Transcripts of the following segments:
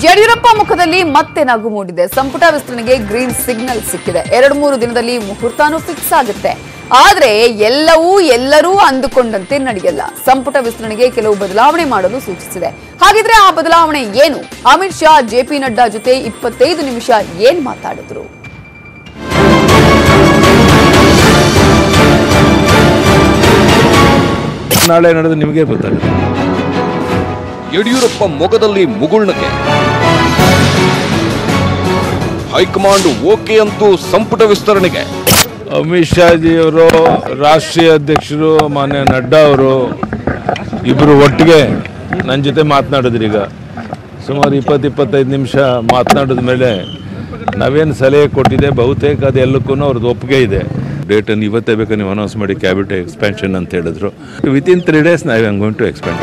ಯಡಿಯೂರಪ್ಪ ಮುಖದಲ್ಲಿ ಮತ್ತೆ ನಗು ಮೂಡಿದೆ ಸಂಪುಟ ವಿಸ್ತರಣೆಗೆ ಗ್ರೀನ್ ಸಿಗ್ನಲ್ ಸಿಕ್ಕಿದೆ ಎರಡು ಮೂರು ದಿನದಲ್ಲಿ ಮುಹೂರ್ತಾನು ಫಿಕ್ಸ್ ಆಗುತ್ತೆ ಆದ್ರೆ ಎಲ್ಲವೂ ಎಲ್ಲರೂ ಅಂದುಕೊಂಡಂತೆ ನಡೆಯಲ್ಲ ಸಂಪುಟ ವಿಸ್ತರಣೆಗೆ ಕೆಲವು ಬದಲಾವಣೆ ಮಾಡಲು ಸೂಚಿಸಿದೆ ಹಾಗಿದ್ರೆ ಆ ಬದಲಾವಣೆ ಏನು ಅಮಿತ್ ಶಾ ಜೆಪಿ ನಡ್ಡಾ ಜೊತೆ ಇಪ್ಪತ್ತೈದು ನಿಮಿಷ ಏನ್ ಮಾತಾಡಿದ್ರು ನಾಳೆ ನಡೆದು ನಿಮಗೆ ಗೊತ್ತಾಗುತ್ತೆ ಯಡಿಯೂರಪ್ಪ ಮೊಗದಲ್ಲಿ ಮುಗುಳ್ನಗೆ ಹೈಕಮಾಂಡ್ ಓಕೆ ಅಂತೂ ಸಂಪುಟ ವಿಸ್ತರಣೆಗೆ ಅಮಿತ್ ಶಾಜಿಯವರು ರಾಷ್ಟ್ರೀಯ ಅಧ್ಯಕ್ಷರು ಮಾನ್ಯ ನಡ್ಡಾ ಅವರು ಇಬ್ಬರು ಒಟ್ಟಿಗೆ ನನ್ನ ಜೊತೆ ಮಾತನಾಡಿದ್ರು ಈಗ ಸುಮಾರು ಇಪ್ಪತ್ತು ಇಪ್ಪತ್ತೈದು ನಿಮಿಷ ಮಾತನಾಡಿದ ಮೇಲೆ ನಾವೇನು ಸಲಹೆ ಕೊಟ್ಟಿದೆ ಬಹುತೇಕ ಅದು ಎಲ್ಲಕ್ಕೂ ಅವ್ರದ್ದು ಒಪ್ಪಿಗೆ ಇದೆ ಡೇಟನ್ನು ಇವತ್ತೇ ಬೇಕಾ ನೀವು ಅನೌನ್ಸ್ ಮಾಡಿ ಕ್ಯಾಬಿನೆಟ್ ಎಕ್ಸ್ಪ್ಯಾನ್ಷನ್ ಅಂತ ಹೇಳಿದ್ರು within three days now am going to expand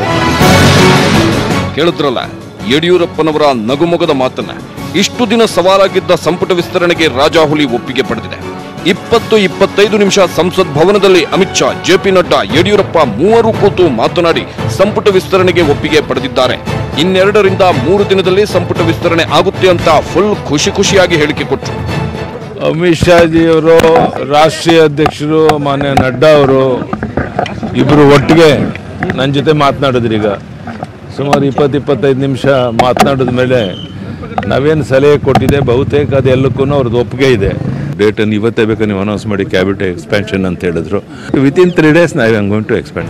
ಕೇಳಿದ್ರಲ್ಲ ಯಡಿಯೂರಪ್ಪನವರ ನಗುಮೊಗದ ಮಾತನ್ನ ಇಷ್ಟು ದಿನ ಸವಾಲಾಗಿದ್ದ ಸಂಪುಟ ವಿಸ್ತರಣೆಗೆ ರಾಜಾಹುಲಿ ಒಪ್ಪಿಗೆ ಪಡೆದಿದೆ ಇಪ್ಪತ್ತು ಇಪ್ಪತ್ತೈದು ನಿಮಿಷ ಸಂಸತ್ ಭವನದಲ್ಲಿ ಅಮಿತ್ ಶಾ ಜೆಪಿ ನಡ್ಡಾ ಯಡಿಯೂರಪ್ಪ ಮೂವರು ಕೂತು ಮಾತನಾಡಿ ಸಂಪುಟ ವಿಸ್ತರಣೆಗೆ ಒಪ್ಪಿಗೆ ಪಡೆದಿದ್ದಾರೆ ಇನ್ನೆರಡರಿಂದ ಮೂರು ದಿನದಲ್ಲಿ ಸಂಪುಟ ವಿಸ್ತರಣೆ ಆಗುತ್ತೆ ಅಂತ ಫುಲ್ ಖುಷಿ ಖುಷಿಯಾಗಿ ಹೇಳಿಕೆ ಕೊಟ್ಟರು ಅಮಿತ್ ಶಾಜಿಯವರು ರಾಷ್ಟ್ರೀಯ ಅಧ್ಯಕ್ಷರು ಮಾನ್ಯ ನಡ್ಡಾ ಅವರು ಇಬ್ಬರು ಒಟ್ಟಿಗೆ ನನ್ನ ಜೊತೆ ಮಾತನಾಡಿದ್ರು ಈಗ ಸುಮಾರು ಇಪ್ಪತ್ತು ಇಪ್ಪತ್ತೈದು ನಿಮಿಷ ಮಾತನಾಡಿದ ಮೇಲೆ ನಾವೇನು ಸಲಹೆ ಕೊಟ್ಟಿದೆ ಬಹುತೇಕ ಅದು ಎಲ್ಲಕ್ಕೂ ಅವ್ರದ್ದು ಒಪ್ಪಿಗೆ ಇದೆ ಡೇಟನ್ನು ಇವತ್ತೇ ಬೇಕಾ ನೀವು ಅನೌನ್ಸ್ ಮಾಡಿ ಕ್ಯಾಬಿನೆಟ್ ಎಕ್ಸ್ಪ್ಯಾನ್ಷನ್ ಅಂತ ಹೇಳಿದ್ರು within three days now am going to expand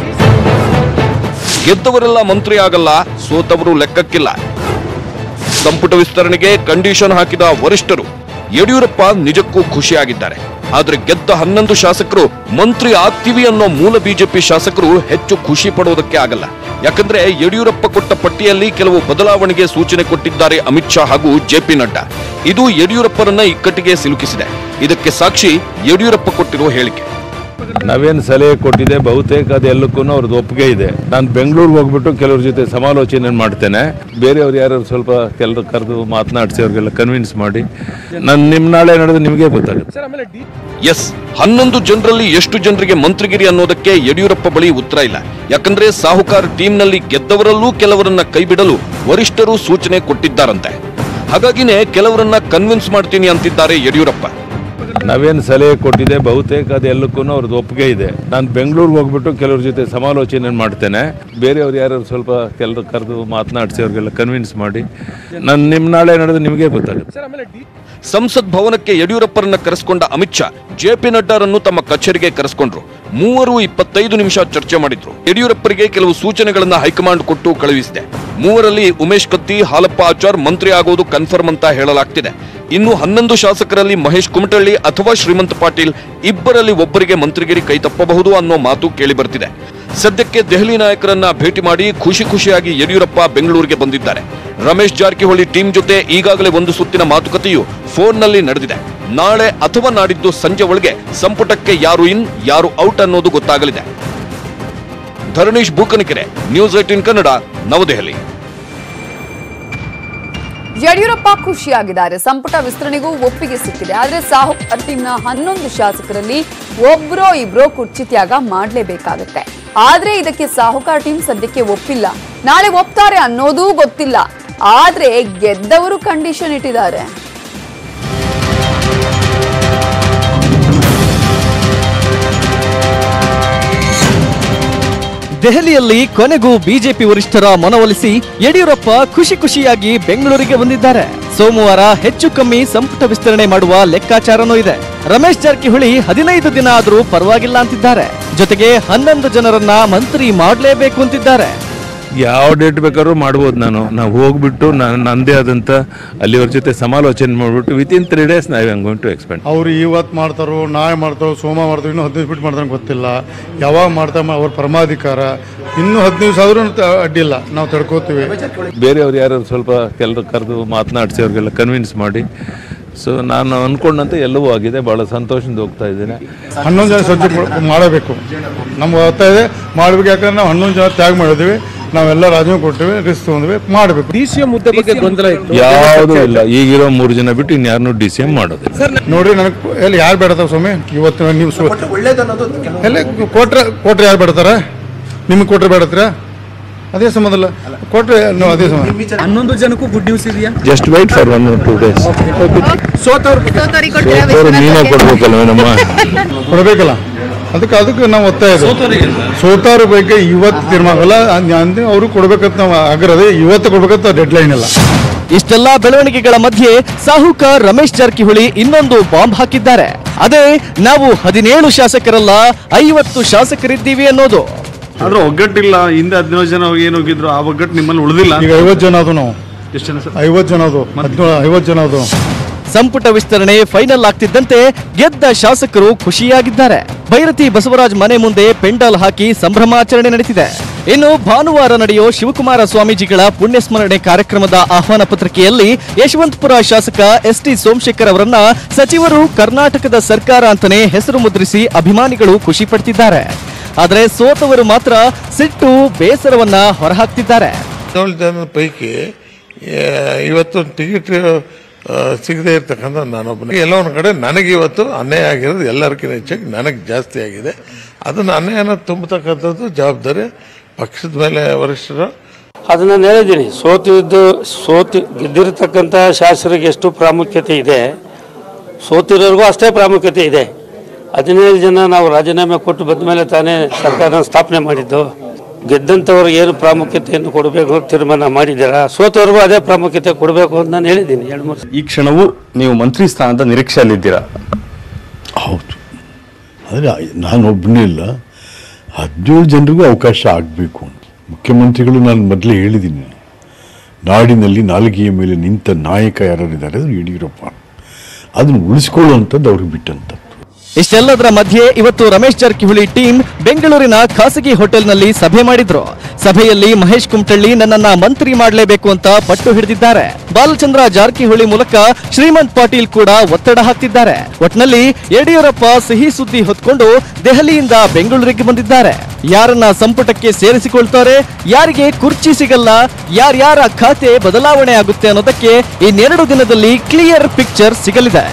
ಗೆದ್ದವರೆಲ್ಲ ಮಂತ್ರಿ ಆಗಲ್ಲ ಸೋತವರು ಲೆಕ್ಕಕ್ಕಿಲ್ಲ ಸಂಪುಟ ವಿಸ್ತರಣೆಗೆ ಕಂಡೀಷನ್ ಹಾಕಿದ ವರಿಷ್ಠರು ಯಡಿಯೂರಪ್ಪ ನಿಜಕ್ಕೂ ಖುಷಿಯಾಗಿದ್ದಾರೆ ಆದ್ರೆ ಗೆದ್ದ ಹನ್ನೊಂದು ಶಾಸಕರು ಮಂತ್ರಿ ಆಗ್ತೀವಿ ಅನ್ನೋ ಮೂಲ ಬಿಜೆಪಿ ಶಾಸಕರು ಹೆಚ್ಚು ಖುಷಿ ಪಡೋದಕ್ಕೆ ಆಗಲ್ಲ ಯಾಕಂದ್ರೆ ಯಡಿಯೂರಪ್ಪ ಕೊಟ್ಟ ಪಟ್ಟಿಯಲ್ಲಿ ಕೆಲವು ಬದಲಾವಣೆಗೆ ಸೂಚನೆ ಕೊಟ್ಟಿದ್ದಾರೆ ಅಮಿತ್ ಶಾ ಹಾಗೂ ಜೆಪಿ ನಡ್ಡಾ ಇದು ಯಡಿಯೂರಪ್ಪರನ್ನ ಇಕ್ಕಟ್ಟಿಗೆ ಸಿಲುಕಿಸಿದೆ ಇದಕ್ಕೆ ಸಾಕ್ಷಿ ಯಡಿಯೂರಪ್ಪ ಕೊಟ್ಟಿರುವ ಹೇಳಿಕೆ ನಾವೇನು ಸಲಹೆ ಕೊಟ್ಟಿದೆ ಬಹುತೇಕ ಅದು ಎಲ್ಲಕ್ಕೂ ಅವ್ರದ್ದು ಒಪ್ಪಿಗೆ ಇದೆ ನಾನು ಬೆಂಗಳೂರಿಗೆ ಹೋಗ್ಬಿಟ್ಟು ಕೆಲವ್ರ ಜೊತೆ ಸಮಾಲೋಚನೆ ಮಾಡ್ತೇನೆ ಬೇರೆಯವ್ರು ಯಾರು ಸ್ವಲ್ಪ ಕೆಲರು ಕರೆದು ಮಾತನಾಡಿಸಿ ಅವ್ರಿಗೆಲ್ಲ ಕನ್ವಿನ್ಸ್ ಮಾಡಿ ನಾನು ನಿಮ್ಮ ನಾಳೆ ನಡೆದು ನಿಮಗೆ ಗೊತ್ತಾಗುತ್ತೆ ಎಸ್ ಹನ್ನೊಂದು ಜನರಲ್ಲಿ ಎಷ್ಟು ಜನರಿಗೆ ಮಂತ್ರಿಗಿರಿ ಅನ್ನೋದಕ್ಕೆ ಯಡಿಯೂರಪ್ಪ ಬಳಿ ಉತ್ತರ ಇಲ್ಲ ಯಾಕಂದ್ರೆ ಸಾಹುಕಾರ್ ಟೀಮ್ನಲ್ಲಿ ಗೆದ್ದವರಲ್ಲೂ ಕೆಲವರನ್ನ ಕೈಬಿಡಲು ವರಿಷ್ಠರು ಸೂಚನೆ ಕೊಟ್ಟಿದ್ದಾರಂತೆ ಹಾಗಾಗಿನೇ ಕೆಲವರನ್ನ ಕನ್ವಿನ್ಸ್ ಮಾಡ್ತೀನಿ ಅಂತಿದ್ದಾರೆ ಯಡಿಯೂರಪ್ಪ ನಾವೇನು ಸಲಹೆ ಕೊಟ್ಟಿದೆ ಬಹುತೇಕ ಅದು ಎಲ್ಲಕ್ಕೂ ಅವ್ರದ್ದು ಒಪ್ಪಿಗೆ ಇದೆ ನಾನು ಬೆಂಗಳೂರಿಗೆ ಹೋಗ್ಬಿಟ್ಟು ಕೆಲವ್ರ ಜೊತೆ ಸಮಾಲೋಚನೆ ಮಾಡ್ತೇನೆ ಬೇರೆಯವ್ರು ಯಾರು ಸ್ವಲ್ಪ ಕೆಲರು ಕರೆದು ಮಾತನಾಡಿಸಿ ಅವ್ರಿಗೆಲ್ಲ ಕನ್ವಿನ್ಸ್ ಮಾಡಿ ನಾನು ನಿಮ್ಮ ನಾಳೆ ನಡೆದು ನಿಮಗೆ ಗೊತ್ತಾಗುತ್ತೆ ಸಂಸತ್ ಭವನಕ್ಕೆ ಯಡಿಯೂರಪ್ಪರನ್ನ ಕರೆಸಿಕೊಂಡ ಅಮಿತ್ ಶಾ ಜೆಪಿ ನಡ್ಡಾರನ್ನು ತಮ್ಮ ಕಚೇರಿಗೆ ಕರೆಸಿಕೊಂಡ್ರು ಮೂವರು ಇಪ್ಪತ್ತೈದು ನಿಮಿಷ ಚರ್ಚೆ ಮಾಡಿದ್ರು ಯಡಿಯೂರಪ್ಪರಿಗೆ ಕೆಲವು ಸೂಚನೆಗಳನ್ನ ಹೈಕಮಾಂಡ್ ಕೊಟ್ಟು ಕಳುಹಿಸಿದೆ ಮೂವರಲ್ಲಿ ಉಮೇಶ್ ಕತ್ತಿ ಹಾಲಪ್ಪ ಆಚಾರ್ ಮಂತ್ರಿ ಆಗೋದು ಕನ್ಫರ್ಮ್ ಅಂತ ಹೇಳಲಾಗ್ತಿದೆ ಇನ್ನು ಹನ್ನೊಂದು ಶಾಸಕರಲ್ಲಿ ಮಹೇಶ್ ಕುಮಟಳ್ಳಿ ಅಥವಾ ಶ್ರೀಮಂತ್ ಪಾಟೀಲ್ ಇಬ್ಬರಲ್ಲಿ ಒಬ್ಬರಿಗೆ ಮಂತ್ರಿಗಿರಿ ಕೈ ತಪ್ಪಬಹುದು ಅನ್ನೋ ಮಾತು ಕೇಳಿ ಬರ್ತಿದೆ ಸದ್ಯಕ್ಕೆ ದೆಹಲಿ ನಾಯಕರನ್ನ ಭೇಟಿ ಮಾಡಿ ಖುಷಿ ಖುಷಿಯಾಗಿ ಯಡಿಯೂರಪ್ಪ ಬೆಂಗಳೂರಿಗೆ ಬಂದಿದ್ದಾರೆ ರಮೇಶ್ ಜಾರಕಿಹೊಳಿ ಟೀಮ್ ಜೊತೆ ಈಗಾಗಲೇ ಒಂದು ಸುತ್ತಿನ ಮಾತುಕತೆಯು ಫೋನ್ನಲ್ಲಿ ನಡೆದಿದೆ ನಾಳೆ ಅಥವಾ ನಾಡಿದ್ದು ಸಂಜೆ ಒಳಗೆ ಸಂಪುಟಕ್ಕೆ ಯಾರು ಇನ್ ಯಾರು ಔಟ್ ಅನ್ನೋದು ಗೊತ್ತಾಗಲಿದೆ ಧರಣೀಶ್ ಬೂಕನಕೆರೆ ನ್ಯೂಸ್ ಏಟಿನ್ ಕನ್ನಡ ನವದೆಹಲಿ ಯಡಿಯೂರಪ್ಪ ಖುಷಿಯಾಗಿದ್ದಾರೆ ಸಂಪುಟ ವಿಸ್ತರಣೆಗೂ ಒಪ್ಪಿಗೆ ಸಿಕ್ಕಿದೆ ಆದ್ರೆ ಸಾಹುಕಾರ್ ಟೀಮ್ನ ಹನ್ನೊಂದು ಶಾಸಕರಲ್ಲಿ ಒಬ್ರೋ ಇಬ್ರೋ ಕುರ್ಚಿ ತ್ಯಾಗ ಮಾಡಲೇಬೇಕಾಗತ್ತೆ ಆದ್ರೆ ಇದಕ್ಕೆ ಸಾಹುಕಾರ್ ಟೀಮ್ ಸದ್ಯಕ್ಕೆ ಒಪ್ಪಿಲ್ಲ ನಾಳೆ ಒಪ್ತಾರೆ ಅನ್ನೋದೂ ಗೊತ್ತಿಲ್ಲ ಆದ್ರೆ ಗೆದ್ದವರು ಕಂಡೀಷನ್ ಇಟ್ಟಿದ್ದಾರೆ ದೆಹಲಿಯಲ್ಲಿ ಕೊನೆಗೂ ಬಿಜೆಪಿ ವರಿಷ್ಠರ ಮನವೊಲಿಸಿ ಯಡಿಯೂರಪ್ಪ ಖುಷಿ ಖುಷಿಯಾಗಿ ಬೆಂಗಳೂರಿಗೆ ಬಂದಿದ್ದಾರೆ ಸೋಮವಾರ ಹೆಚ್ಚು ಕಮ್ಮಿ ಸಂಪುಟ ವಿಸ್ತರಣೆ ಮಾಡುವ ಲೆಕ್ಕಾಚಾರನೂ ಇದೆ ರಮೇಶ್ ಜಾರಕಿಹೊಳಿ ಹದಿನೈದು ದಿನ ಆದ್ರೂ ಪರವಾಗಿಲ್ಲ ಅಂತಿದ್ದಾರೆ ಜೊತೆಗೆ ಹನ್ನೊಂದು ಜನರನ್ನ ಮಂತ್ರಿ ಮಾಡಲೇಬೇಕು ಅಂತಿದ್ದಾರೆ ಯಾವ ಡೇಟ್ ಬೇಕಾದ್ರೂ ಮಾಡ್ಬೋದು ನಾನು ನಾವು ಹೋಗ್ಬಿಟ್ಟು ನಾನು ನನ್ನದೇ ಆದಂಥ ಅಲ್ಲಿವ್ರ ಜೊತೆ ಸಮಾಲೋಚನೆ ಮಾಡಿಬಿಟ್ಟು within three days now am going to expand ಅವ್ರು ಇವತ್ತು ಮಾಡ್ತಾರೋ ನಾಳೆ ಮಾಡ್ತಾರೋ ಸೋಮ ಮಾಡ್ತಾರೋ ಇನ್ನೂ ಹದಿನೈದು ಬಿಟ್ಟು ಮಾಡ್ತಾರೆ ಗೊತ್ತಿಲ್ಲ ಯಾವಾಗ ಮಾಡ್ತಾರೆ ಅವ್ರ ಪರಮಾಧಿಕಾರ ಇನ್ನೂ ಹದಿನೈದು ದಿವಸ ಆದ್ರೂ ಅಡ್ಡಿಲ್ಲ ನಾವು ತಡ್ಕೋತೀವಿ ಬೇರೆಯವ್ರು ಯಾರು ಸ್ವಲ್ಪ ಕೆಲರು ಕರೆದು ಮಾತನಾಡಿಸಿ ಅವ್ರಿಗೆಲ್ಲ ಕನ್ವಿನ್ಸ್ ಮಾಡಿ ಸೊ ನಾನು ಅನ್ಕೊಂಡಂತೆ ಎಲ್ಲವೂ ಆಗಿದೆ ಭಾಳ ಸಂತೋಷದಿಂದ ಹೋಗ್ತಾ ಇದ್ದೇನೆ ಹನ್ನೊಂದು ಜನ ಸಜ್ಜು ಮಾಡ್- ಮಾಡಬೇಕು ನಮ್ಗೆ ಗೊತ್ತಾ ಇದೆ ಮಾಡ್ಬೇಕು ಯಾಕಂದ್ರೆ ನಾವು ಹನ್ನೊಂದು ಜನ ತ್ಯಾಗ ಮಾಡಿದ್ವಿ ನಾವೆಲ್ಲ ರಾಜೀನಾಮೆ ಕೊಟ್ಟಿವಿ ರಿಸ್ಕ್ ತೊಗೊಂಡ್ವಿ ಮಾಡಬೇಕು ಯಾವುದೂ ಇಲ್ಲ ಈಗಿರೋ ಮೂರು ಜನ ಬಿಟ್ಟು ಇನ್ಯಾರನ್ನೂ ಡಿ ಸಿ ಎಂ ಮಾಡೋದಿಲ್ಲ ನೋಡ್ರಿ ನನಗೆ ಎಲ್ಲಿ ಯಾರು ಬೇಡತಾವ ಸ್ವಾಮಿ ಇವತ್ತು ನೀವು ಸು- ಎಲ್ಲಿ ಕೊಟ್ರೆ ಕೊಟ್ರೆ ಯಾರು ಬೇಡತಾರ ನಿಮ್ಗೆ ಕೊಟ್ರೆ ಬೇಡತ್ತೀರಾ ಅದೇ ಸಂಬಂಧ ಇಲ್ಲ ಕೊಟ್ಟರೆ ನಾವು ಅದೇ ಸಂಬಂಧ ಹನ್ನೊಂದು ಜನಕ್ಕೂ ಗುಡ್ ನ್ಯೂಸ್ ಇದೆಯಾ just wait for one two days ಸೋತವ್ರು ನೀನೇ ಕೊಡ್ಬೇಕಲ್ವ ನಮ್ಮ ಕೊಡಬೇಕಲ್ಲ ಅದಕ್ಕೆ ಅದಕ್ಕೆ ನಾವು ಒತ್ತಾಯ ಇದೆ ಸೋತಾರ ಬಗ್ಗೆ ಇವತ್ತು ತೀರ್ಮಾನ ಅಲ್ಲ ಅಂದ್ರೆ ಅವರು ಕೊಡ್ಬೇಕಂತ ನಾವು ಆಗ್ರಹ ಇವತ್ತು ಕೊಡ್ಬೇಕಂತ ಡೆಡ್ ಲೈನ್ ಇಲ್ಲ ಇಷ್ಟೆಲ್ಲ ಬೆಳವಣಿಗೆಗಳ ಮಧ್ಯೆ ಸಾಹುಕಾರ್ ರಮೇಶ್ ಜಾರಕಿಹೊಳಿ ಇನ್ನೊಂದು ಬಾಂಬ್ ಹಾಕಿದ್ದಾರೆ ಅದೇ ನಾವು ಹದಿನೇಳು ಶಾಸಕರಲ್ಲ ಐವತ್ತು ಶಾಸಕರಿದ್ದೀವಿ ಅನ್ನೋದು ಆದ್ರೆ ಒಗ್ಗಟ್ಟಿಲ್ಲ ಹಿಂದೆ ಹದಿನೇಳು ಜನ ಏನು ಹೋಗಿದ್ರು ಆ ಒಗ್ಗಟ್ಟು ನಿಮ್ಮಲ್ಲಿ ಉಳಿದಿಲ್ಲ ಈಗ ಐವತ್ತು ಜನ ಅದು ನಾವು ಎಷ್ಟು ಜನ ಸರ್ ಐವತ್ತು ಜನ ಅದು ಹದಿನೇಳು ಐವತ್ತು ಜನ ಅದು ಸಂಪುಟ ವಿಸ್ತರಣೆ ಫೈನಲ್ ಆಗ್ತಿದ್ದಂತೆ ಗೆದ್ದ ಶಾಸಕರು ಖುಷಿಯಾಗಿದ್ದಾರೆ ಭೈರತಿ ಬಸವರಾಜ್ ಮನೆ ಮುಂದೆ ಪೆಂಡಾಲ್ ಹಾಕಿ ಸಂಭ್ರಮಾಚರಣೆ ನಡೆಸಿದೆ ಇನ್ನು ಭಾನುವಾರ ನಡೆಯೋ ಶಿವಕುಮಾರ ಸ್ವಾಮೀಜಿಗಳ ಪುಣ್ಯಸ್ಮರಣೆ ಕಾರ್ಯಕ್ರಮದ ಆಹ್ವಾನ ಪತ್ರಿಕೆಯಲ್ಲಿ ಯಶವಂತಪುರ ಶಾಸಕ ಎಸ್ ಟಿ ಸೋಮಶೇಖರ್ ಅವರನ್ನ ಸಚಿವರು ಕರ್ನಾಟಕದ ಸರ್ಕಾರ ಅಂತಾನೆ ಹೆಸರು ಮುದ್ರಿಸಿ ಅಭಿಮಾನಿಗಳು ಖುಷಿ ಪಡ್ತಿದ್ದಾರೆ ಆದರೆ ಸೋತವರು ಮಾತ್ರ ಸಿಟ್ಟು ಬೇಸರವನ್ನ ಹೊರಹಾಕ್ತಿದ್ದಾರೆ ಹದಿನೇಳು ಜನದ ಪೈಕಿ ಆ, ಇವತ್ತೊಂದು ಟಿಕೆಟ್ ಸಿಗದೆ ಇರ್ತಕ್ಕಂಥ ನಾನೊಬ್ಬನೇ ಎಲ್ಲ ಒಂದು ಕಡೆ ನನಗೆ ಇವತ್ತು ಅನ್ಯಾಯ ಆಗಿರೋದು ಎಲ್ಲರಿಗಿಂತ ಹೆಚ್ಚಾಗಿ ನನಗೆ ಜಾಸ್ತಿ ಆಗಿದೆ ಅದನ್ನು ಅನ್ಯಾಯನ ತುಂಬತಕ್ಕಂಥದ್ದು ಜವಾಬ್ದಾರಿ ಪಕ್ಷದ ಮೇಲೆ ವರಿಷ್ಠರು ಅದು ನಾನು ಹೇಳಿದ್ದೀನಿ ಸೋತಿದ್ದು ಸೋತಿ ಗೆದ್ದಿರತಕ್ಕಂಥ ಶಾಸಕರಿಗೆ ಎಷ್ಟು ಪ್ರಾಮುಖ್ಯತೆ ಇದೆ ಸೋತಿರೋರಿಗೂ ಅಷ್ಟೇ ಪ್ರಾಮುಖ್ಯತೆ ಇದೆ ಹದಿನೈದು ಜನ ನಾವು ರಾಜೀನಾಮೆ ಕೊಟ್ಟು ಬಂದ ಮೇಲೆ ತಾನೇ ಸರ್ಕಾರನ ಸ್ಥಾಪನೆ ಮಾಡಿದ್ದು ಗೆದ್ದಂಥವ್ರಿಗೆ ಏನು ಪ್ರಾಮುಖ್ಯತೆಯನ್ನು ಕೊಡಬೇಕು ಅಂತ ತೀರ್ಮಾನ ಮಾಡಿದ್ದೀರಾ ಸೋತವ್ರಿಗೂ ಅದೇ ಪ್ರಾಮುಖ್ಯತೆ ಕೊಡಬೇಕು ಅಂತ ನಾನು ಹೇಳಿದ್ದೀನಿ ಎರಡು ಮೂರು ಈ ಕ್ಷಣವೂ ನೀವು ಮಂತ್ರಿ ಸ್ಥಾನದ ನಿರೀಕ್ಷೆಯಲ್ಲಿದ್ದೀರಾ ಹೌದು ಆದರೆ ನಾನು ಒಬ್ಬನೇ ಇಲ್ಲ ಹದಿನೇಳು ಜನರಿಗೂ ಅವಕಾಶ ಆಗಬೇಕು ಅಂತ ಮುಖ್ಯಮಂತ್ರಿಗಳು ನಾನು ಮೊದಲೇ ಹೇಳಿದ್ದೀನಿ ನಾಡಿನಲ್ಲಿ ನಾಲಿಗೆಯ ಮೇಲೆ ನಿಂತ ನಾಯಕ ಯಾರಿದ್ದಾರೆ ಅದು ಯಡಿಯೂರಪ್ಪ ಅದನ್ನು ಉಳಿಸ್ಕೊಳ್ಳುವಂಥದ್ದು ಅವ್ರಿಗೆ ಬಿಟ್ಟಂಥದ್ದು ಇಷ್ಟೆಲ್ಲದರ ಮಧ್ಯೆ ಇವತ್ತು ರಮೇಶ್ ಜಾರಕಿಹೊಳಿ ಟೀಮ್ ಬೆಂಗಳೂರಿನ ಖಾಸಗಿ ಹೋಟೆಲ್ನಲ್ಲಿ ಸಭೆ ಮಾಡಿದ್ರು ಸಭೆಯಲ್ಲಿ ಮಹೇಶ್ ಕುಮಟಳ್ಳಿ ನನ್ನನ್ನ ಮಂತ್ರಿ ಮಾಡಲೇಬೇಕು ಅಂತ ಪಟ್ಟು ಹಿಡಿದಿದ್ದಾರೆ ಬಾಲಚಂದ್ರ ಜಾರಕಿಹೊಳಿ ಮೂಲಕ ಶ್ರೀಮಂತ್ ಪಾಟೀಲ್ ಕೂಡ ಒತ್ತಡ ಹಾಕ್ತಿದ್ದಾರೆ ಒಟ್ನಲ್ಲಿ ಯಡಿಯೂರಪ್ಪ ಸಿಹಿ ಸುದ್ದಿ ಹೊತ್ಕೊಂಡು ದೆಹಲಿಯಿಂದ ಬೆಂಗಳೂರಿಗೆ ಬಂದಿದ್ದಾರೆ ಯಾರನ್ನ ಸಂಪುಟಕ್ಕೆ ಸೇರಿಸಿಕೊಳ್ತಾರೆ ಯಾರಿಗೆ ಕುರ್ಚಿ ಸಿಗಲ್ಲ ಯಾರ್ಯಾರ ಖಾತೆ ಬದಲಾವಣೆ ಆಗುತ್ತೆ ಅನ್ನೋದಕ್ಕೆ ಇನ್ನೆರಡು ದಿನದಲ್ಲಿ ಕ್ಲಿಯರ್ ಪಿಕ್ಚರ್ ಸಿಗಲಿದೆ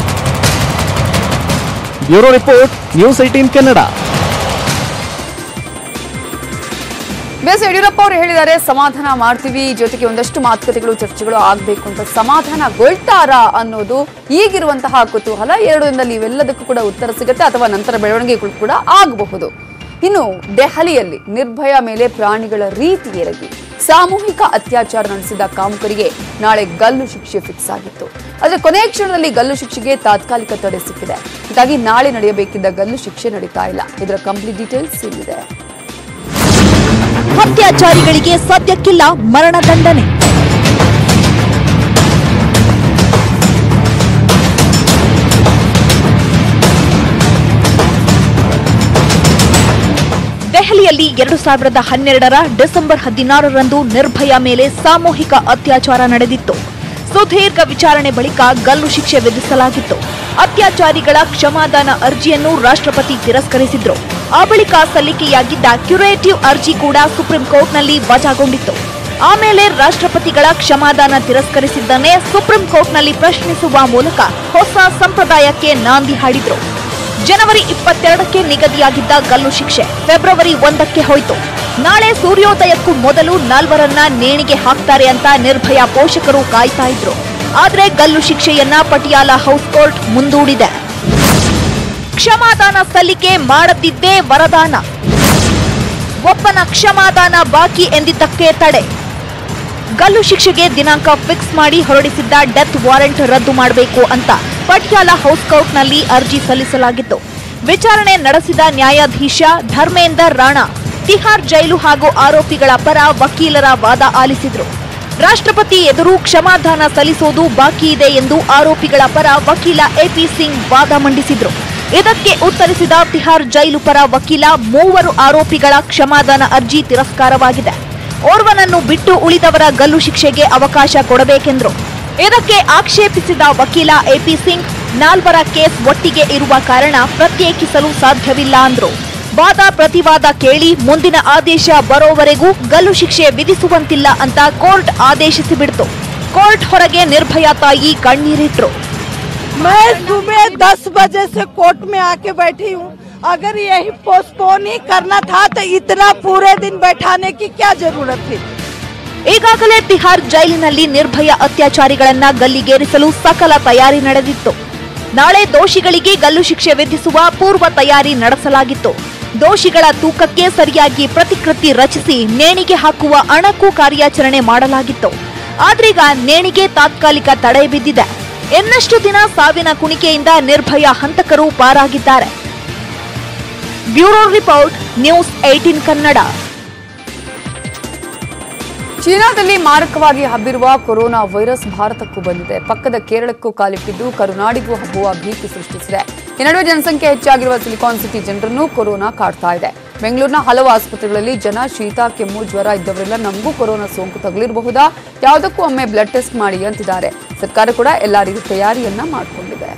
bureau report news eighteen Kannada B S Yediyurappa ಅವರು ಹೇಳಿದ್ದಾರೆ ಸಮಾಧಾನ ಮಾಡ್ತೀವಿ ಜೊತೆಗೆ ಒಂದಷ್ಟು ಮಾತುಕತೆಗಳು ಚರ್ಚೆಗಳು ಆಗಬೇಕು ಅಂತ ಸಮಾಧಾನಗೊಳ್ತಾರಾ ಅನ್ನೋದು ಈಗಿರುವಂತಹ ಕುತೂಹಲ ಎರಡು ದಿನದಲ್ಲಿ ಇವೆಲ್ಲದಕ್ಕೂ ಕೂಡ ಉತ್ತರ ಸಿಗುತ್ತೆ ಅಥವಾ ನಂತರ ಬೆಳವಣಿಗೆಗಳು ಕೂಡ ಆಗಬಹುದು ಇನ್ನು ದೆಹಲಿಯಲ್ಲಿ ನಿರ್ಭಯ ಮೇಲೆ ಪ್ರಾಣಿಗಳ ರೀತಿ ಎರಗಿ ಸಾಮೂಹಿಕ ಅತ್ಯಾಚಾರ ನಡೆಸಿದ ಕಾಮುಕರಿಗೆ ನಾಳೆ ಗಲ್ಲು ಶಿಕ್ಷೆ ಫಿಕ್ಸ್ ಆಗಿತ್ತು ಆದರೆ ಕೊನೆಯ ಕ್ಷಣದಲ್ಲಿ ಗಲ್ಲು ಶಿಕ್ಷೆಗೆ ತಾತ್ಕಾಲಿಕ ತಡೆ ಸಿಕ್ಕಿದೆ ಹೀಗಾಗಿ ನಾಳೆ ನಡೆಯಬೇಕಿದ್ದ ಗಲ್ಲು ಶಿಕ್ಷೆ ನಡೀತಾ ಇಲ್ಲ ಇದರ ಕಂಪ್ಲೀಟ್ ಡೀಟೇಲ್ಸ್ ಇಲ್ಲಿದೆ ಅತ್ಯಾಚಾರಿಗಳಿಗೆ ಸದ್ಯಕ್ಕಿಲ್ಲ ಮರಣದಂಡನೆ ದೆಹಲಿಯಲ್ಲಿ ಎರಡು ಸಾವಿರದ ಹನ್ನೆರಡರ ಡಿಸೆಂಬರ್ ಹದಿನಾರರಂದು ನಿರ್ಭಯ ಮೇಲೆ ಸಾಮೂಹಿಕ ಅತ್ಯಾಚಾರ ನಡೆದಿತ್ತು ಸುದೀರ್ಘ ವಿಚಾರಣೆ ಬಳಿಕ ಗಲ್ಲು ಶಿಕ್ಷೆ ವಿಧಿಸಲಾಗಿತ್ತು ಅತ್ಯಾಚಾರಿಗಳ ಕ್ಷಮಾದಾನ ಅರ್ಜಿಯನ್ನು ರಾಷ್ಟ್ರಪತಿ ತಿರಸ್ಕರಿಸಿದ್ರು ಆ ಬಳಿಕ ಸಲ್ಲಿಕೆಯಾಗಿದ್ದ ಕ್ಯುರೇಟಿವ್ ಅರ್ಜಿ ಕೂಡ ಸುಪ್ರೀಂ ಕೋರ್ಟ್ನಲ್ಲಿ ವಜಾಗೊಂಡಿತ್ತು ಆಮೇಲೆ ರಾಷ್ಟ್ರಪತಿಗಳ ಕ್ಷಮಾದಾನ ತಿರಸ್ಕರಿಸಿದ್ದನ್ನೇ ಸುಪ್ರೀಂ ಕೋರ್ಟ್ನಲ್ಲಿ ಪ್ರಶ್ನಿಸುವ ಮೂಲಕ ಹೊಸ ಸಂಪ್ರದಾಯಕ್ಕೆ ನಾಂದಿ ಹಾಡಿದ್ರು ಜನವರಿ ಇಪ್ಪತ್ತೆರಡಕ್ಕೆ ನಿಗದಿಯಾಗಿದ್ದ ಗಲ್ಲು ಶಿಕ್ಷೆ ಫೆಬ್ರವರಿ ಒಂದಕ್ಕೆ ಹೋಯಿತು ನಾಳೆ ಸೂರ್ಯೋದಯಕ್ಕೂ ಮೊದಲು ನಾಲ್ವರನ್ನ ನೇಣಿಗೆ ಹಾಕ್ತಾರೆ ಅಂತ ನಿರ್ಭಯ ಪೋಷಕರು ಕಾಯ್ತಾ ಇದ್ರು ಆದ್ರೆ ಗಲ್ಲು ಶಿಕ್ಷೆಯನ್ನ ಪಟಿಯಾಲ ಹೌಸ್ ಕೋರ್ಟ್ ಮುಂದೂಡಿದೆ ಕ್ಷಮಾದಾನ ಸಲ್ಲಿಕೆ ಮಾಡದಿದ್ದೇ ವರದಾನ ಒಬ್ಬನ ಕ್ಷಮಾದಾನ ಬಾಕಿ ಎಂದಿದ್ದಕ್ಕೆ ತಡೆ ಗಲ್ಲು ಶಿಕ್ಷೆಗೆ ದಿನಾಂಕ ಫಿಕ್ಸ್ ಮಾಡಿ ಹೊರಡಿಸಿದ್ದ ಡೆತ್ ವಾರೆಂಟ್ ರದ್ದು ಮಾಡಬೇಕು ಅಂತ ಪಟಿಯಾಲ ಹೌಸ್ ಕೋರ್ಟ್ನಲ್ಲಿ ಅರ್ಜಿ ಸಲ್ಲಿಸಲಾಗಿತ್ತು ವಿಚಾರಣೆ ನಡೆಸಿದ ನ್ಯಾಯಾಧೀಶ ಧರ್ಮೇಂದರ್ ರಾಣಾ ತಿಹಾರ್ ಜೈಲು ಹಾಗೂ ಆರೋಪಿಗಳ ಪರ ವಕೀಲರ ವಾದ ಆಲಿಸಿದ್ರು ರಾಷ್ಟ್ರಪತಿ ಎದುರು ಕ್ಷಮಾದಾನ ಸಲ್ಲಿಸೋದು ಬಾಕಿ ಇದೆ ಎಂದು ಆರೋಪಿಗಳ ಪರ ವಕೀಲ ಎಪಿ ಸಿಂಗ್ ವಾದ ಮಂಡಿಸಿದ್ರು ಇದಕ್ಕೆ ಉತ್ತರಿಸಿದ ತಿಹಾರ್ ಜೈಲು ಪರ ವಕೀಲ ಮೂವರು ಆರೋಪಿಗಳ ಕ್ಷಮಾದಾನ ಅರ್ಜಿ ತಿರಸ್ಕಾರವಾಗಿದೆ ಓರ್ವನನ್ನು ಬಿಟ್ಟು ಉಳಿದವರ ಗಲ್ಲು ಶಿಕ್ಷೆಗೆ ಅವಕಾಶ ಕೊಡಬೇಕೆಂದ್ರು ಇದಕ್ಕೆ ಆಕ್ಷೇಪಿಸಿದ ವಕೀಲ ಎಪಿ ಸಿಂಗ್ ನಾಲ್ವರ ಕೇಸ್ ಒಟ್ಟಿಗೆ ಇರುವ ಕಾರಣ ಪ್ರತ್ಯೇಕಿಸಲು ಸಾಧ್ಯವಿಲ್ಲ ಅಂದ್ರು ವಾದ ಪ್ರತಿವಾದ ಕೇಳಿ ಮುಂದಿನ ಆದೇಶ ಬರೋವರೆಗೂ ಗಲ್ಲು ಶಿಕ್ಷೆ ವಿಧಿಸುವಂತಿಲ್ಲ ಅಂತ ಕೋರ್ಟ್ ಆದೇಶಿಸಿಬಿಡ್ತು ಕೋರ್ಟ್ ಹೊರಗೆ ನಿರ್ಭಯ ತಾಯಿ ಕಣ್ಣೀರಿಟ್ರು मैं सुबह दस बजे से कोर्ट में आके बैठी हूँ अगर यही पोस्टपोन ही करना था तो इतना पूरे दिन बैठाने की क्या जरूरत थी ಈಗಾಗಲೇ ತಿಹಾರ್ ಜೈಲಿನಲ್ಲಿ ನಿರ್ಭಯ ಅತ್ಯಾಚಾರಿಗಳನ್ನ ಗಲ್ಲಿಗೇರಿಸಲು ಸಕಲ ತಯಾರಿ ನಡೆದಿತ್ತು ನಾಳೆ ದೋಷಿಗಳಿಗೆ ಗಲ್ಲು ಶಿಕ್ಷೆ ವಿಧಿಸುವ ಪೂರ್ವ ತಯಾರಿ ನಡೆಸಲಾಗಿತ್ತು ದೋಷಿಗಳ ತೂಕಕ್ಕೆ ಸರಿಯಾಗಿ ಪ್ರತಿಕೃತಿ ರಚಿಸಿ ನೇಣಿಗೆ ಹಾಕುವ ಅಣಕು ಕಾರ್ಯಾಚರಣೆ ಮಾಡಲಾಗಿತ್ತು ಆದ್ರೀಗ ನೇಣಿಗೆ ತಾತ್ಕಾಲಿಕ ತಡೆ ಬಿದ್ದಿದೆ ಇನ್ನಷ್ಟು ದಿನ ಸಾವಿನ ಕುಣಿಕೆಯಿಂದ ನಿರ್ಭಯ ಹಂತಕರು ಪಾರಾಗಿದ್ದಾರೆ bureau report news eighteen Kannada ಚೀನಾದಲ್ಲಿ ಮಾರಕವಾಗಿ ಹಬ್ಬಿರುವ ಕೊರೋನಾ ವೈರಸ್ ಭಾರತಕ್ಕೂ ಬಂದಿದೆ ಪಕ್ಕದ ಕೇರಳಕ್ಕೂ ಕಾಲಿಟ್ಟಿದ್ದು ಕರುನಾಡಿಗೂ ಹಬ್ಬುವ ಭೀತಿ ಸೃಷ್ಟಿಸಿದೆ ಈ ನಡುವೆ ಜನಸಂಖ್ಯೆ ಹೆಚ್ಚಾಗಿರುವ ಸಿಲಿಕಾನ್ ಸಿಟಿ ಜನರನ್ನು ಕೊರೋನಾ ಕಾಡ್ತಾ ಇದೆ ಬೆಂಗಳೂರಿನ ಹಲವು ಆಸ್ಪತ್ರೆಗಳಲ್ಲಿ ಜನ ಶೀತ ಕೆಮ್ಮು ಜ್ವರ ಇದ್ದವರೆಲ್ಲ ನಮಗೂ ಕೊರೋನಾ ಸೋಂಕು ತಗುಲಿರಬಹುದಾ ಯಾವುದಕ್ಕೂ ಒಮ್ಮೆ ಬ್ಲಡ್ ಟೆಸ್ಟ್ ಮಾಡಿ ಅಂತಿದ್ದಾರೆ ಸರ್ಕಾರ ಕೂಡ ಎಲ್ಲಾ ರೀತಿ ತಯಾರಿಯನ್ನ ಮಾಡಿಕೊಂಡಿದೆ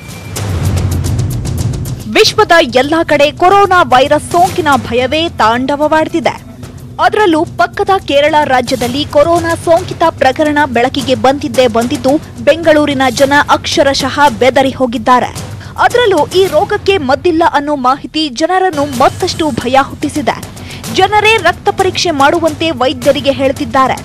ವಿಶ್ವದ ಎಲ್ಲಾ ಕಡೆ ಕೊರೋನಾ ವೈರಸ್ ಸೋಂಕಿನ ಭಯವೇ ತಾಂಡವವಾಡ್ತಿದೆ ಅದರಲ್ಲೂ ಪಕ್ಕದ ಕೇರಳ ರಾಜ್ಯದಲ್ಲಿ ಕೊರೋನಾ ಸೋಂಕಿತ ಪ್ರಕರಣ ಬೆಳಕಿಗೆ ಬಂದಿದ್ದೇ ಬಂದಿದ್ದು ಬೆಂಗಳೂರಿನ ಜನ ಅಕ್ಷರಶಃ ಬೆದರಿ ಹೋಗಿದ್ದಾರೆ ಅದರಲ್ಲೂ ಈ ರೋಗಕ್ಕೆ ಮದ್ದಿಲ್ಲ ಅನ್ನೋ ಮಾಹಿತಿ ಜನರನ್ನು ಮತ್ತಷ್ಟು ಭಯ ಹುಟ್ಟಿಸಿದೆ ಜನರೇ ರಕ್ತ ಪರೀಕ್ಷೆ ಮಾಡುವಂತೆ ವೈದ್ಯರಿಗೆ ಹೇಳ್ತಿದ್ದಾರೆ